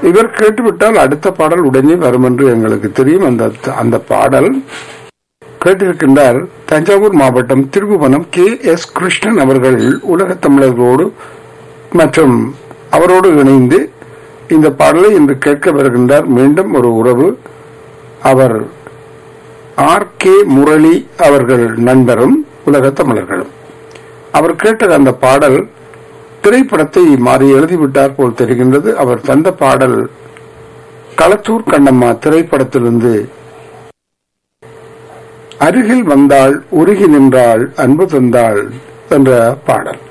இவர் கேட்டுவிட்டால் அடுத்த பாடல் உடனே வரும் என்று எங்களுக்கு தெரியும் அந்த அந்த பாடல் கேட்டிருக்கின்றார் தஞ்சாவூர் மாவட்டம் திருபுவனம் கே எஸ் கிருஷ்ணன் அவர்கள் உலகத் தமிழர்களோடு மற்றும் அவரோடு இணைந்து இந்த பாடலை இன்று கேட்க வருகின்றார் மீண்டும் ஒரு உறவு அவர் ஆர் கே முரளி அவர்கள் நண்பரும் உலகத் தமிழர்களும் அவர் கேட்ட அந்த பாடல் திரைப்படத்தை மாறி எழுதிவிட்டார் போல் தெரிகின்றது அவர் தந்த பாடல் களத்தூர் கண்ணம்மா திரைப்படத்திலிருந்து அருகில் வந்தாள் உருகி நின்றாள் அன்பு தந்தாள் என்ற பாடல்